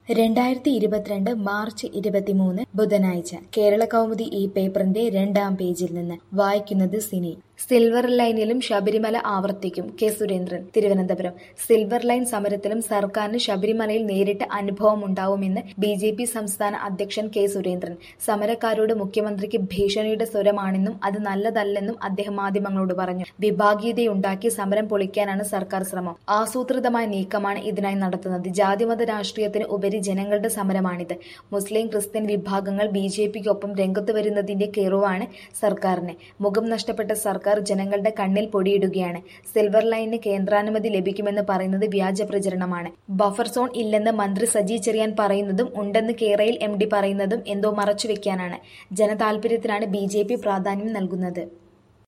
രണ്ടായിരത്തി ഇരുപത്തിരണ്ട് മാർച്ച് ഇരുപത്തിമൂന്ന് ബുധനാഴ്ച കേരള കൗമുദി ഈ പേപ്പറിന്റെ രണ്ടാം പേജിൽ നിന്ന് വായിക്കുന്നത് സിനി സിൽവർ ലൈനിലും ശബരിമല ആവർത്തിക്കും K Surendran Thiruvananthapuram silver line സമരത്തിലും സർക്കാരിന് ശബരിമലയിൽ നേരിട്ട് അനുഭവമുണ്ടാവുമെന്ന് ബി ജെ പി സംസ്ഥാന അധ്യക്ഷൻ കെ സുരേന്ദ്രൻ സമരക്കാരോട് മുഖ്യമന്ത്രിക്ക് ഭീഷണിയുടെ സ്വരമാണെന്നും അത് നല്ലതല്ലെന്നും അദ്ദേഹം മാധ്യമങ്ങളോട് പറഞ്ഞു വിഭാഗീയതയുണ്ടാക്കി സമരം പൊളിക്കാനാണ് സർക്കാർ ശ്രമം ആസൂത്രിതമായ നീക്കമാണ് ഇതിനായി നടത്തുന്നത് ജാതിമത രാഷ്ട്രീയത്തിന് ഉപരി ജനങ്ങളുടെ സമരമാണിത് മുസ്ലിം ക്രിസ്ത്യൻ വിഭാഗങ്ങൾ ബി ജെ പിക്കൊപ്പം രംഗത്ത് വരുന്നതിന്റെ കെറുവാണ് സർക്കാരിന് മുഖം നഷ്ടപ്പെട്ട സർക്കാർ ജനങ്ങളുടെ കണ്ണിൽ പൊടിയിടുകയാണ് സിൽവർ ലൈനിന് കേന്ദ്രാനുമതി ലഭിക്കുമെന്ന് പറയുന്നത് വ്യാജ പ്രചരണമാണ് ബഫർ സോൺ ഇല്ലെന്ന് മന്ത്രി സജി ചെറിയാൻ പറയുന്നതും ഉണ്ടെന്ന് കേരയിൽ എം ഡി പറയുന്നതും എന്തോ മറച്ചുവെക്കാനാണ് ജനതാൽപര്യത്തിനാണ് ബി ജെ പി പ്രാധാന്യം നൽകുന്നത്